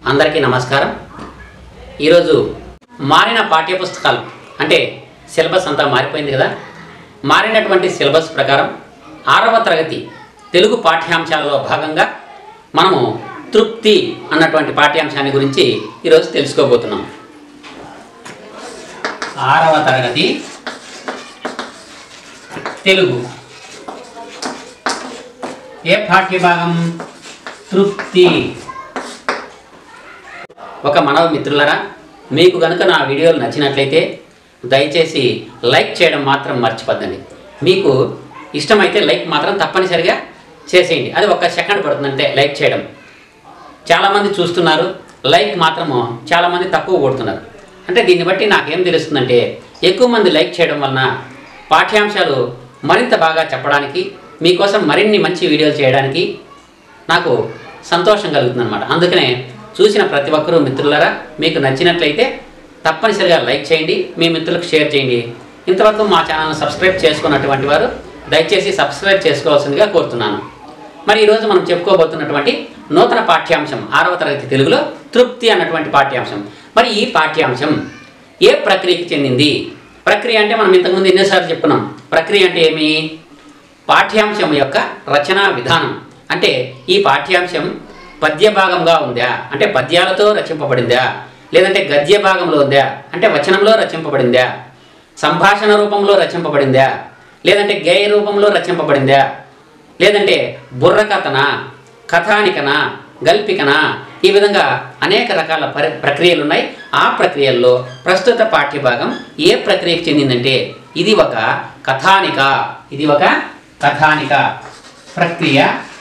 అందరికీ నమస్కారం ఈరోజు మారిన పాఠ్యపుస్తకాలు అంటే సిలబస్ అంతా మారిపోయింది కదా మారినటువంటి సిలబస్ ప్రకారం ఆరవ తరగతి తెలుగు పాఠ్యాంశాలలో భాగంగా మనము తృప్తి అన్నటువంటి పాఠ్యాంశాన్ని గురించి ఈరోజు తెలుసుకోబోతున్నాం ఆరవ తరగతి తెలుగు ఏ పాఠ్యభాగం తృప్తి ఒక మనవ మిత్రులరా మీకు కనుక నా వీడియోలు నచ్చినట్లయితే దయచేసి లైక్ చేయడం మాత్రం మర్చిపోద్దండి మీకు ఇష్టమైతే లైక్ మాత్రం తప్పనిసరిగా చేసేయండి అది ఒక సెకండ్ పడుతుంది అంతే లైక్ చేయడం చాలామంది చూస్తున్నారు లైక్ మాత్రము చాలామంది తక్కువ కొడుతున్నారు అంటే దీన్ని బట్టి నాకేం తెలుస్తుందంటే ఎక్కువ మంది లైక్ చేయడం వలన పాఠ్యాంశాలు మరింత బాగా చెప్పడానికి మీకోసం మరిన్ని మంచి వీడియోలు చేయడానికి నాకు సంతోషం కలుగుతుంది అనమాట అందుకనే చూసిన ప్రతి ఒక్కరూ మిత్రులారా మీకు నచ్చినట్లయితే తప్పనిసరిగా లైక్ చేయండి మీ మిత్రులకు షేర్ చేయండి ఇంతవరకు మా ఛానల్ని సబ్స్క్రైబ్ చేసుకున్నటువంటి వారు దయచేసి సబ్స్క్రైబ్ చేసుకోవాల్సిందిగా కోరుతున్నాను మరి ఈరోజు మనం చెప్పుకోబోతున్నటువంటి నూతన పాఠ్యాంశం ఆరవ తరగతి తెలుగులో తృప్తి అన్నటువంటి పాఠ్యాంశం మరి ఈ పాఠ్యాంశం ఏ ప్రక్రియకి చెందింది ప్రక్రియ అంటే మనం ఇంతకుముందు ఎన్నోసార్లు చెప్పుకున్నాం ప్రక్రియ అంటే ఏమి పాఠ్యాంశం యొక్క రచనా విధానం అంటే ఈ పాఠ్యాంశం పద్య భాగంగా ఉందా అంటే పద్యాలతో రచింపబడిందా లేదంటే గద్య భాగంలో ఉందా అంటే వచనంలో రచింపబడిందా సంభాషణ రూపంలో రచింపబడిందా లేదంటే గేయ రూపంలో రచింపబడిందా లేదంటే బుర్రకథన కథానికన గల్పికన ఈ విధంగా అనేక రకాల పరి ప్రక్రియలు ఉన్నాయి ఆ ప్రక్రియల్లో ప్రస్తుత పాఠ్యభాగం ఏ ప్రక్రియకు చెందిందంటే ఇది ఒక కథానిక ఇది ఒక కథానిక ప్రక్రియ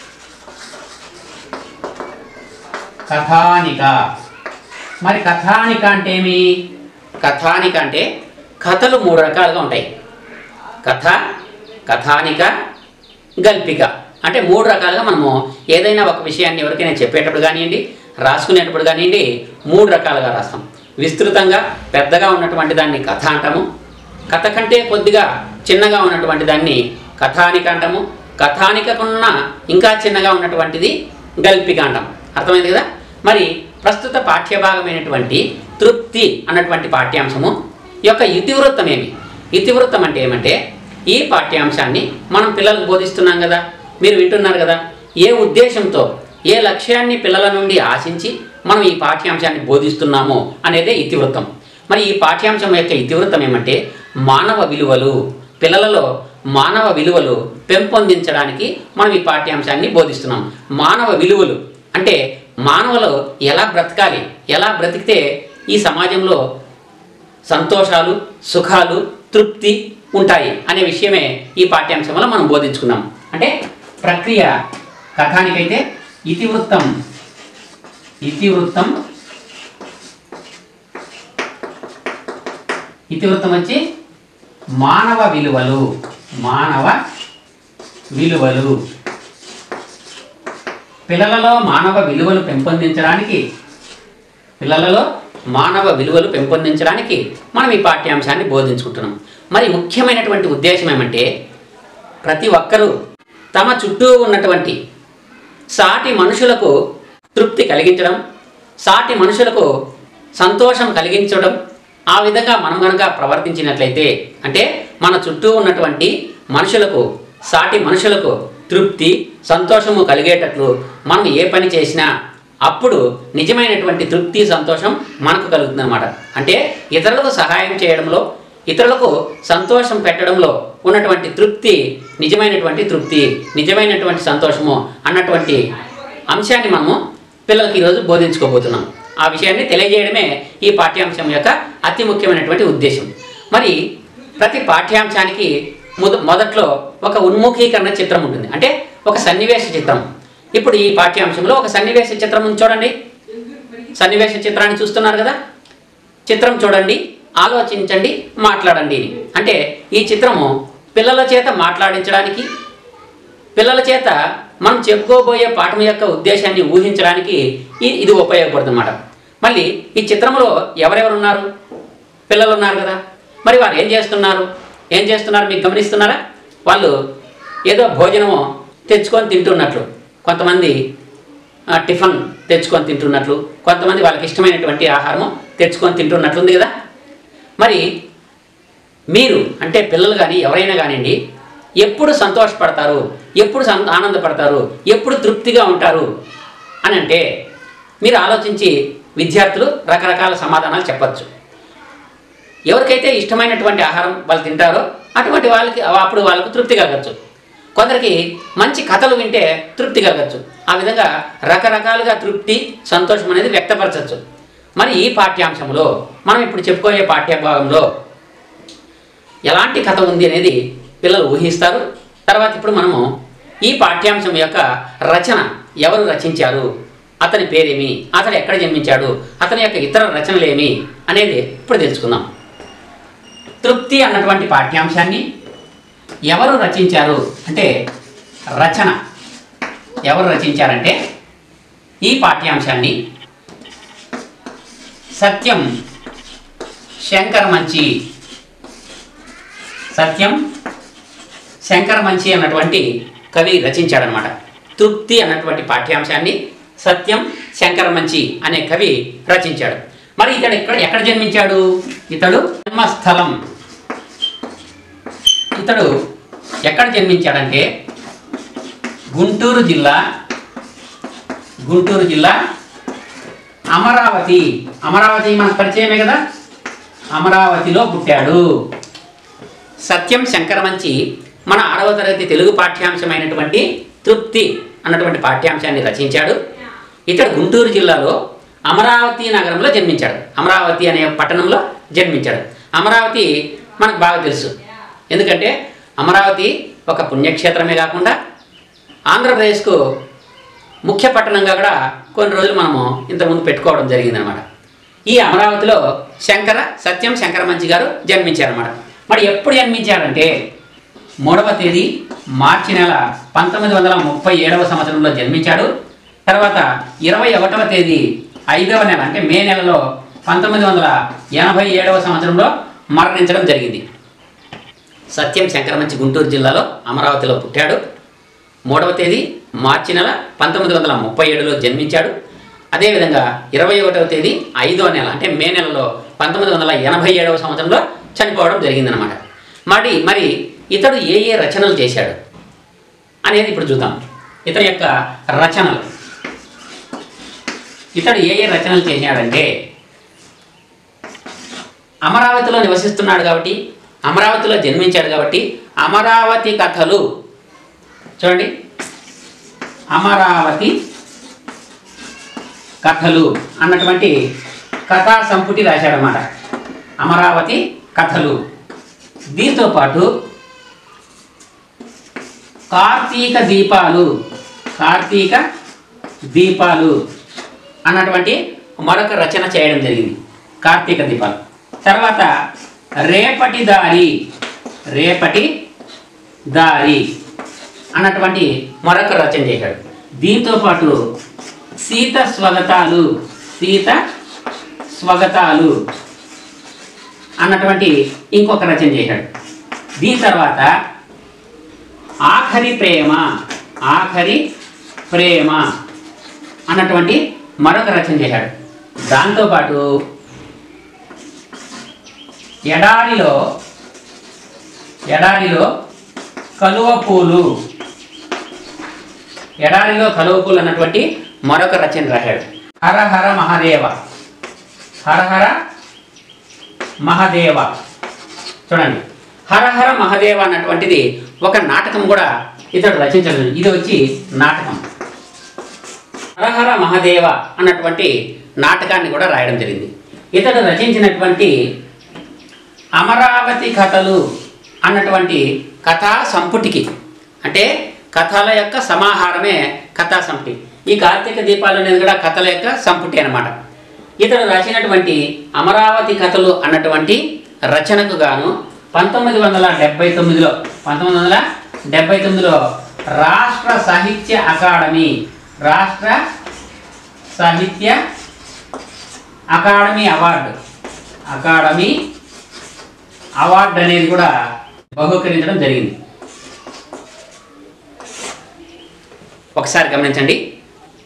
కథానిక మరి కథానిక అంటే ఏమి కథానిక అంటే కథలు మూడు రకాలుగా ఉంటాయి కథ కథానిక గల్పిక అంటే మూడు రకాలుగా మనము ఏదైనా ఒక విషయాన్ని ఎవరికైనా చెప్పేటప్పుడు కానివ్వండి రాసుకునేటప్పుడు కానివ్వండి మూడు రకాలుగా రాస్తాం విస్తృతంగా పెద్దగా ఉన్నటువంటి దాన్ని కథ అంటాము కథ కంటే కొద్దిగా చిన్నగా ఉన్నటువంటి దాన్ని కథానిక అంటాము కథానికకున్న ఇంకా చిన్నగా ఉన్నటువంటిది గల్పిక అంటాం అర్థమైంది కదా మరి ప్రస్తుత పాఠ్యభాగమైనటువంటి తృప్తి అన్నటువంటి పాఠ్యాంశము యొక్క ఇతివృత్తం ఏమి ఇతివృత్తం అంటే ఏమంటే ఈ పాఠ్యాంశాన్ని మనం పిల్లలకు బోధిస్తున్నాం కదా మీరు వింటున్నారు కదా ఏ ఉద్దేశంతో ఏ లక్ష్యాన్ని పిల్లల నుండి ఆశించి మనం ఈ పాఠ్యాంశాన్ని బోధిస్తున్నామో అనేదే ఇతివృత్తం మరి ఈ పాఠ్యాంశం యొక్క ఇతివృత్తం ఏమంటే మానవ విలువలు పిల్లలలో మానవ విలువలు పెంపొందించడానికి మనం ఈ పాఠ్యాంశాన్ని బోధిస్తున్నాం మానవ విలువలు అంటే మానవులు ఎలా బ్రతకాలి ఎలా బ్రతికితే ఈ సమాజంలో సంతోషాలు సుఖాలు తృప్తి ఉంటాయి అనే విషయమే ఈ పాఠ్యాంశంలో మనం బోధించుకున్నాం అంటే ప్రక్రియ కథానికైతే ఇతివృత్తం ఇతివృత్తం ఇతివృత్తం వచ్చి మానవ విలువలు మానవ విలువలు పిల్లలలో మానవ విలువలు పెంపొందించడానికి పిల్లలలో మానవ విలువలు పెంపొందించడానికి మనం ఈ పాఠ్యాంశాన్ని బోధించుకుంటున్నాం మరి ముఖ్యమైనటువంటి ఉద్దేశం ఏమంటే ప్రతి ఒక్కరూ తమ చుట్టూ ఉన్నటువంటి సాటి మనుషులకు తృప్తి కలిగించడం సాటి మనుషులకు సంతోషం కలిగించడం ఆ విధంగా మనం కనుక ప్రవర్తించినట్లయితే అంటే మన చుట్టూ ఉన్నటువంటి మనుషులకు సాటి మనుషులకు తృప్తి సంతోషము కలిగేటట్లు మనం ఏ పని చేసినా అప్పుడు నిజమైనటువంటి తృప్తి సంతోషం మనకు కలుగుతుంది అనమాట అంటే ఇతరులకు సహాయం చేయడంలో ఇతరులకు సంతోషం పెట్టడంలో ఉన్నటువంటి తృప్తి నిజమైనటువంటి తృప్తి నిజమైనటువంటి సంతోషము అన్నటువంటి అంశాన్ని మనము పిల్లలకి ఈరోజు బోధించుకోబోతున్నాం ఆ విషయాన్ని తెలియజేయడమే ఈ పాఠ్యాంశం యొక్క అతి ముఖ్యమైనటువంటి ఉద్దేశం మరి ప్రతి పాఠ్యాంశానికి మొద మొదట్లో ఒక ఉన్ముఖీకరణ చిత్రం ఉంటుంది అంటే ఒక సన్నివేశ చిత్రం ఇప్పుడు ఈ పాఠ్యాంశంలో ఒక సన్నివేశ చిత్రం ఉంది చూడండి సన్నివేశ చిత్రాన్ని చూస్తున్నారు కదా చిత్రం చూడండి ఆలోచించండి మాట్లాడండి అని. అంటే ఈ చిత్రము పిల్లల చేత మాట్లాడించడానికి పిల్లల చేత మనం చెప్పుకోబోయే పాఠం యొక్క ఉద్దేశాన్ని ఊహించడానికి ఇ- ఇది ఉపయోగపడుతుంది అన్నమాట మళ్ళీ ఈ చిత్రంలో ఎవరెవరు ఉన్నారు పిల్లలు ఉన్నారు కదా మరి వారు ఏం చేస్తున్నారు ఏం చేస్తున్నారు మీకు గమనిస్తున్నారా వాళ్ళు ఏదో భోజనము తెచ్చుకొని తింటున్నట్లు కొంతమంది ఆ, టిఫిన్ తెచ్చుకొని తింటున్నట్లు కొంతమంది వాళ్ళకి ఇష్టమైనటువంటి ఆహారం తెచ్చుకొని తింటున్నట్లు ఉంది కదా మరి మీరు అంటే పిల్లలు కానీ ఎవరైనా కానివ్వండి ఎప్పుడు సంతోషపడతారు ఎప్పుడు సం ఆనందపడతారు ఎప్పుడు తృప్తిగా ఉంటారు అని అంటే మీరు ఆలోచించి విద్యార్థులు రకరకాల సమాధానాలు చెప్పచ్చు ఎవరికైతే ఇష్టమైనటువంటి ఆహారం వాళ్ళు తింటారో అటువంటి వాళ్ళకి అప్పుడు వాళ్ళకు తృప్తి కలగచ్చు కొందరికి మంచి కథలు వింటే తృప్తి కలగచ్చు ఆ విధంగా రకరకాలుగా తృప్తి సంతోషం అనేది వ్యక్తపరచచ్చు మరి ఈ పాఠ్యాంశంలో మనం ఇప్పుడు చెప్పుకోయే పాఠ్యభాగంలో ఎలాంటి కథ ఉంది అనేది పిల్లలు ఊహిస్తారు తర్వాత ఇప్పుడు మనము ఈ పాఠ్యాంశం యొక్క రచన ఎవరు రచించారు అతని పేరేమి అతడు ఎక్కడ జన్మించాడు అతని యొక్క ఇతర రచనలేమి అనేది ఇప్పుడు తెలుసుకుందాం తృప్తి అన్నటువంటి పాఠ్యాంశాన్ని ఎవరు రచించారు అంటే రచన ఎవరు రచించారంటే ఈ పాఠ్యాంశాన్ని సత్యం శంకర్ మంచి సత్యం శంకర్ మంచి అన్నటువంటి కవి రచించాడనమాట తృప్తి అన్నటువంటి పాఠ్యాంశాన్ని సత్యం శంకర మంచి అనే కవి రచించాడు మరి ఇతడు ఎక్కడ ఎక్కడ జన్మించాడు ఇతడు జన్మస్థలం ఇతడు ఎక్కడ జన్మించాడంటే గుంటూరు జిల్లా గుంటూరు జిల్లా అమరావతి అమరావతి మనకు పరిచయమే కదా అమరావతిలో పుట్టాడు సత్యం శంకరమంచి మన ఆరవ తరగతి తెలుగు పాఠ్యాంశమైనటువంటి తృప్తి అన్నటువంటి పాఠ్యాంశాన్ని రచించాడు ఇతడు గుంటూరు జిల్లాలో అమరావతి నగరంలో జన్మించాడు అమరావతి అనే పట్టణంలో జన్మించాడు అమరావతి మనకు బాగా తెలుసు ఎందుకంటే అమరావతి ఒక పుణ్యక్షేత్రమే కాకుండా ఆంధ్రప్రదేశ్కు ముఖ్య పట్టణంగా కూడా కొన్ని రోజులు మనము ఇంతకుముందు పెట్టుకోవడం జరిగిందనమాట ఈ అమరావతిలో శంకర సత్యం శంకర మంచి గారు జన్మించారన్నమాట మరి ఎప్పుడు జన్మించారంటే మూడవ తేదీ మార్చి నెల పంతొమ్మిది వందల ముప్పై ఏడవ సంవత్సరంలో జన్మించాడు తర్వాత ఇరవై ఒకటవ తేదీ ఐదవ నెల అంటే మే నెలలో పంతొమ్మిది వందల ఎనభై ఏడవ సంవత్సరంలో మరణించడం జరిగింది సత్యం శంకరమంచి గుంటూరు జిల్లాలో అమరావతిలో పుట్టాడు మూడవ తేదీ మార్చి నెల పంతొమ్మిది వందల ముప్పై ఏడులో జన్మించాడు అదేవిధంగా ఇరవై ఒకటవ తేదీ ఐదవ నెల అంటే మే నెలలో పంతొమ్మిది వందల ఎనభై ఏడవ సంవత్సరంలో చనిపోవడం జరిగిందనమాట మరి మరి ఇతడు ఏ ఏ రచనలు చేశాడు అనేది ఇప్పుడు చూద్దాం ఇతని యొక్క రచనలు ఇతడు ఏ ఏ రచనలు చేశాడంటే అమరావతిలో నివసిస్తున్నాడు కాబట్టి అమరావతిలో జన్మించాడు కాబట్టి అమరావతి కథలు చూడండి అమరావతి కథలు అన్నటువంటి కథా సంపుటి రాశాడనమాట అమరావతి కథలు దీంతో పాటు కార్తీక దీపాలు కార్తీక దీపాలు అన్నటువంటి మరొక రచన చేయడం జరిగింది కార్తీక దీపాలు తర్వాత రేపటి దారి రేపటి దారి అన్నటువంటి మరొక రచన చేశాడు దీంతో పాటు సీత స్వగతాలు సీత స్వగతాలు అన్నటువంటి ఇంకొక రచన చేశాడు దీని తర్వాత ఆఖరి ప్రేమ ఆఖరి ప్రేమ అన్నటువంటి మరొక రచన చేశాడు దాంతోపాటు ఎడారిలో ఎడారిలో కలువ పూలు ఎడారిలో కలువ పూలు అన్నటువంటి మరొక రచన రాశాడు హర హర మహాదేవ హర హర మహాదేవ చూడండి హర హర మహాదేవ అన్నటువంటిది ఒక నాటకం కూడా ఇతడు రచించలేదు ఇది వచ్చి నాటకం హరహర మహాదేవ అన్నటువంటి నాటకాన్ని కూడా రాయడం జరిగింది ఇతడు రచించినటువంటి అమరావతి కథలు అన్నటువంటి కథా సంపుటికి అంటే కథల యొక్క సమాహారమే కథా సంపుటి ఈ కార్తీక దీపాలు అనేది కూడా కథల యొక్క సంపుటి అన్నమాట ఇతడు రాసినటువంటి అమరావతి కథలు అన్నటువంటి రచనకు గాను పంతొమ్మిది వందల డెబ్బై తొమ్మిదిలో పంతొమ్మిది వందల డెబ్బై తొమ్మిదిలో రాష్ట్ర సాహిత్య అకాడమీ రాష్ట్ర సాహిత్య అకాడమీ అవార్డు అకాడమీ అవార్డు అనేది కూడా బహుకరించడం జరిగింది ఒకసారి గమనించండి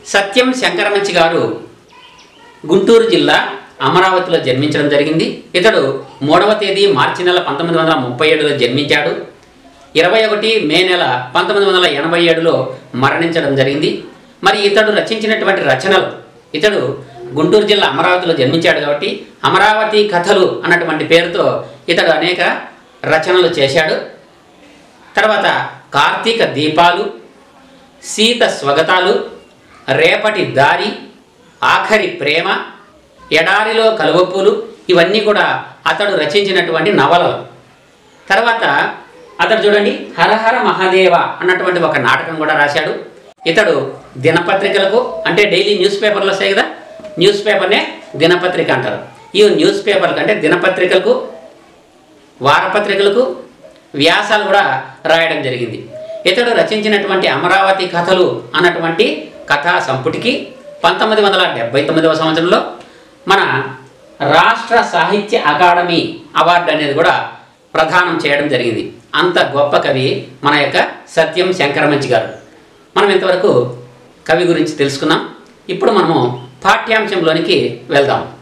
సత్యం శంకరమంచి గారు గుంటూరు జిల్లా అమరావతిలో జన్మించడం జరిగింది ఇతడు మూడవ తేదీ మార్చి నెల పంతొమ్మిది వందల ముప్పై ఏడులో జన్మించాడు ఇరవై ఒకటి మే నెల పంతొమ్మిది వందల ఎనభై ఏడులో మరణించడం జరిగింది మరి ఇతడు రచించినటువంటి రచనలు ఇతడు గుంటూరు జిల్లా అమరావతిలో జన్మించాడు కాబట్టి అమరావతి కథలు అన్నటువంటి పేరుతో ఇతడు అనేక రచనలు చేశాడు తర్వాత కార్తీక దీపాలు సీత స్వగతాలు రేపటి దారి ఆఖరి ప్రేమ ఎడారిలో కలువపూలు ఇవన్నీ కూడా అతడు రచించినటువంటి నవలలు తర్వాత అతడు చూడండి హరహర మహాదేవ అన్నటువంటి ఒక నాటకం కూడా రాశాడు ఇతడు దినపత్రికలకు అంటే డైలీ న్యూస్ పేపర్లు వస్తాయి కదా న్యూస్ పేపర్నే దినపత్రిక అంటారు ఈ న్యూస్ పేపర్లకు అంటే దినపత్రికలకు వారపత్రికలకు వ్యాసాలు కూడా రాయడం జరిగింది ఇతడు రచించినటువంటి అమరావతి కథలు అన్నటువంటి కథా సంపుటికి పంతొమ్మిది వందల డెబ్బై తొమ్మిదవ సంవత్సరంలో మన రాష్ట్ర సాహిత్య అకాడమీ అవార్డు అనేది కూడా ప్రదానం చేయడం జరిగింది అంత గొప్ప కవి మన యొక్క సత్యం శంకరమంచి గారు మనం ఇంతవరకు కవి గురించి తెలుసుకున్నాం ఇప్పుడు మనము పాఠ్యాంశంలోనికి వెళ్దాం